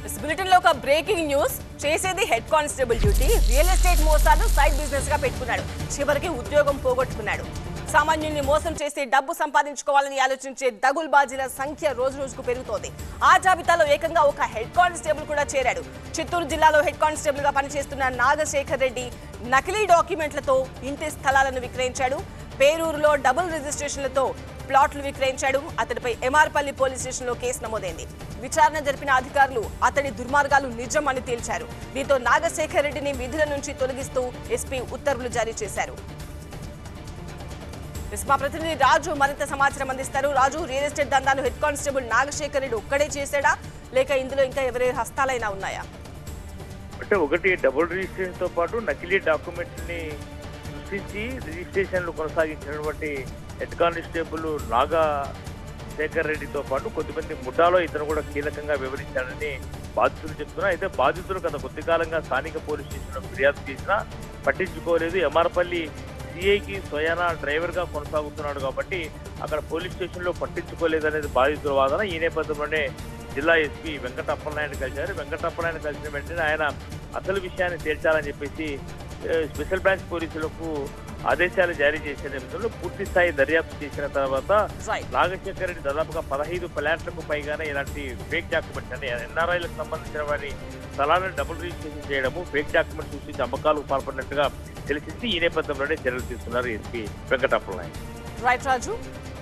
bulletin లో ఒక breaking news చేసేది head constable duty real estate మోసాలు సైడ్ బిజినెస్ గా పెట్టుకున్నాడు చివరికి ఉద్యోగం పోగొట్టుకున్నాడు సామాన్యుల్ని మోసం చేసి డబ్బు సంపాదించుకోవాలని ఆలోచించే దగుల్ బాజీల సంఖ్య రోజు రోజుకు పెరుగుతోంది ఆ జాబితాలో ఏకంగా ఒక హెడ్ కానిస్టేబుల్ కూడా చేరాడు చిత్తూరు జిల్లాలో హెడ్ కానిస్టేబుల్ గా పనిచేస్తున్న నాగశేఖర్ రెడ్డి నకిలీ డాక్యుమెంట్లతో ఇంటి స్థలాలను విక్రయించాడు పేరూరులో డబుల్ రిజిస్ట్రేషన్లతో ప్లాట్లు విక్రయించాడు అతడిపై ఎంఆర్పల్లి పోలీస్ స్టేషన్లో కేసు నమోదైంది విచారణ జరిపిన అధికారులు అతడి దుర్మార్గాలు నిజం అని తేల్చారు దీంతో నాగశేఖర్ రెడ్డిని విధుల నుంచి తొలగిస్తూ ఎస్పీ ఉత్తర్వులు జారీ చేశారు ఎస్ మా ప్రతినిధి రాజు మరింత సమాచారం అందిస్తారు రాజు రియల్ ఎస్టేట్ దందాలు హెడ్ కానిస్టేబుల్ నాగశేఖర్ రెడ్డి ఒక్కడే చేశాడా లేక ఇందులో ఇంకా ఎవరెవరి హస్తాలైనా ఉన్నాయా అంటే ఒకటి డబుల్ రిజిస్ట్రేషన్ తో పాటు నకిలీ డాక్యుమెంట్స్ ని సృష్టించి రిజిస్ట్రేషన్లు కొనసాగించినటువంటి హెడ్ కానిస్టేబుల్ నాగా శేఖర్ రెడ్డితో పాటు కొద్దిమంది ముఠాలో ఇతను కూడా కీలకంగా వివరించాడని బాధితులు చెప్తున్నారు అయితే బాధితులు గత కొద్ది కాలంగా స్థానిక పోలీస్ స్టేషన్లో ఫిర్యాదు చేసినా పట్టించుకోలేదు ఎంఆర్పల్లి సిఐకి స్వయానా డ్రైవర్ గా కొనసాగుతున్నాడు కాబట్టి అక్కడ పోలీస్ స్టేషన్ లో పట్టించుకోలేదనేది బాధితుల వాదన ఈ నేపథ్యంలోనే జిల్లా ఎస్పీ వెంకటప్పలనాయుడు కలిశారు వెంకటప్పలనాయుడు కలిసిన వెంటనే ఆయన అసలు విషయాన్ని తేల్చాలని చెప్పేసి ఏ, స్పెషల్ బ్రాంచ్ పోలీసులకు ఆదేశాలు జారీ చేసే నేపథ్యంలో పూర్తి స్థాయి దర్యాప్తు చేసిన తర్వాత రైట్ నాగశేఖర్ రెడ్డి దాదాపుగా పదహైదు ప్లాట్లకు పైగానే ఇలాంటి ఫేక్ డాక్యుమెంట్స్ అంటే ఎన్ఆర్ఐలకు సంబంధించిన వారి స్థలాలను డబుల్ రిజిస్ట్రేషన్ చేయడము ఫేక్ డాక్యుమెంట్స్ సృష్టించి అమ్మకాలకు పాల్పడినట్టుగా తెలిసింది ఈ నేపథ్యంలోనే చర్యలు తీసుకున్నారు ఎస్పీ వెంకటప్పలనాయుడు రైట్ రాజు